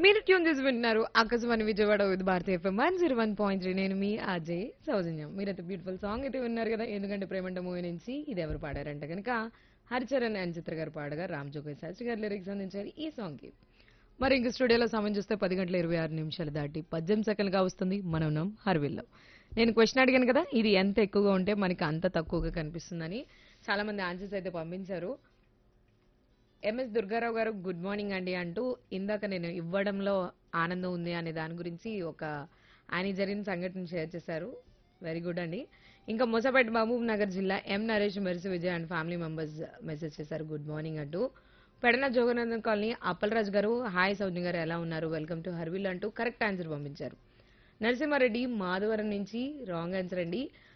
మీరు ట్యూన్ చేసి వింటున్నారు Akashvani Vijayawada Vividh Bharati FM one zero one point three నేను మీ అజయ్ సౌజన్యం మీరైతే బ్యూటిఫుల్ సాంగ్ అయితే విన్నారు కదా ఎందుకంటే ప్రేమంట మూవీ నుంచి ఇది ఎవరు పాడారంటే కనుక హరిచరణ్ అండ్ చిత్ర గారు పాడగా రామ్ జోగయ్య శాస్త్రి గారు లిరిక్స్ అందించారు ఈ సాంగ్కి మరి ఇంక స్టూడియోలో సమయం చూస్తే పది గంటల ఇరవై ఆరు నిమిషాలు దాటి పద్దెనిమిది సెకండ్గా వస్తుంది మనం ఉన్నాం హర్విల్లో నేను క్వశ్చన్ అడిగాను కదా ఇది ఎంత ఎక్కువగా ఉంటే మనకి అంత తక్కువగా కనిపిస్తుందని చాలా మంది ఆన్సర్స్ అయితే పంపించారు ఎంఎస్ దుర్గారావు గారు గుడ్ మార్నింగ్ అండి అంటూ ఇందాక నేను ఇవ్వడంలో ఆనందం ఉంది అనే దాని గురించి ఒక ఆయన జరిగిన సంఘటన షేర్ చేశారు వెరీ గుడ్ అండి ఇంకా మొసపేట మహబూబ్ నగర్ జిల్లా M Naresh Mercy Vijay and family members message చేశారు గుడ్ మార్నింగ్ అంటూ పెడన జోగనందన్ కాలనీ అప్పలరాజు గారు హాయ్ సౌజన్య గారు ఎలా ఉన్నారు వెల్కమ్ టు హర్విల్ అంటూ కరెక్ట్ ఆన్సర్ పంపించారు నరసింహారెడ్డి మాధవరం నుంచి రాంగ్ ఆన్సర్ అండి